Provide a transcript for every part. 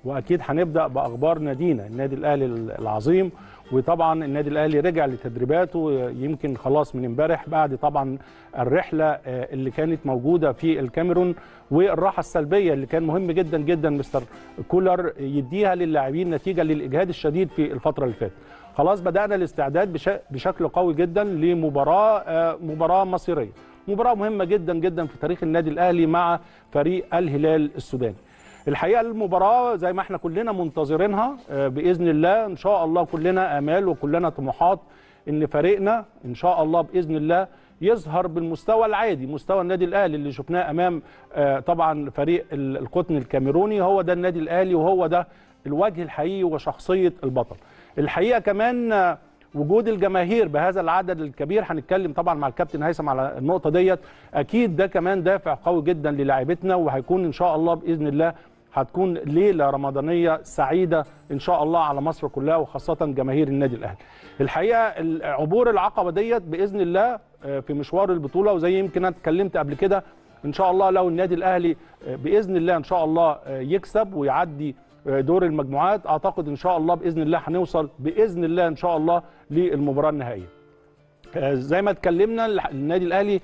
واكيد هنبدا باخبار نادينا النادي الاهلي العظيم وطبعا النادي الاهلي رجع لتدريباته يمكن خلاص من امبارح بعد طبعا الرحله اللي كانت موجوده في الكاميرون والراحه السلبيه اللي كان مهم جدا جدا مستر كولر يديها للاعبين نتيجه للاجهاد الشديد في الفتره اللي فاتت خلاص بدانا الاستعداد بشكل قوي جدا لمباراه مباراه مصيريه مباراه مهمه جدا جدا في تاريخ النادي الاهلي مع فريق الهلال السوداني الحقيقه المباراه زي ما احنا كلنا منتظرينها باذن الله ان شاء الله كلنا امال وكلنا طموحات ان فريقنا ان شاء الله باذن الله يظهر بالمستوى العادي مستوى النادي الاهلي اللي شفناه امام طبعا فريق القطن الكاميروني هو ده النادي الاهلي وهو ده الوجه الحقيقي وشخصيه البطل الحقيقه كمان وجود الجماهير بهذا العدد الكبير هنتكلم طبعا مع الكابتن هيثم على النقطه ديت اكيد ده كمان دافع قوي جدا للاعيبتنا وهيكون ان شاء الله باذن الله هتكون ليله رمضانيه سعيده ان شاء الله على مصر كلها وخاصه جماهير النادي الاهلي. الحقيقه عبور العقبه ديت باذن الله في مشوار البطوله وزي يمكن انا اتكلمت قبل كده ان شاء الله لو النادي الاهلي باذن الله ان شاء الله يكسب ويعدي دور المجموعات اعتقد ان شاء الله باذن الله هنوصل باذن الله ان شاء الله للمباراه النهائيه. زي ما اتكلمنا النادي الاهلي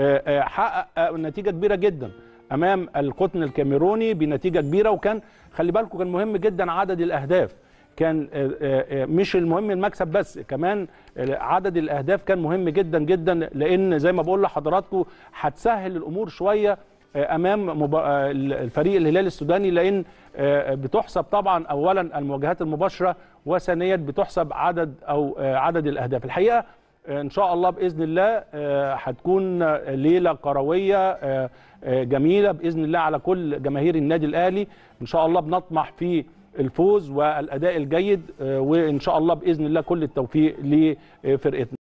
حقق نتيجه كبيره جدا امام القطن الكاميروني بنتيجه كبيره وكان خلي بالكم كان مهم جدا عدد الاهداف كان مش المهم المكسب بس كمان عدد الاهداف كان مهم جدا جدا لان زي ما بقول لحضراتكم هتسهل الامور شويه امام الفريق الهلال السوداني لان بتحسب طبعا اولا المواجهات المباشره وثانيا بتحسب عدد او عدد الاهداف الحقيقه ان شاء الله باذن الله هتكون ليله كرويه جميله باذن الله على كل جماهير النادي الاهلي ان شاء الله بنطمح في الفوز والاداء الجيد وان شاء الله باذن الله كل التوفيق لفرقتنا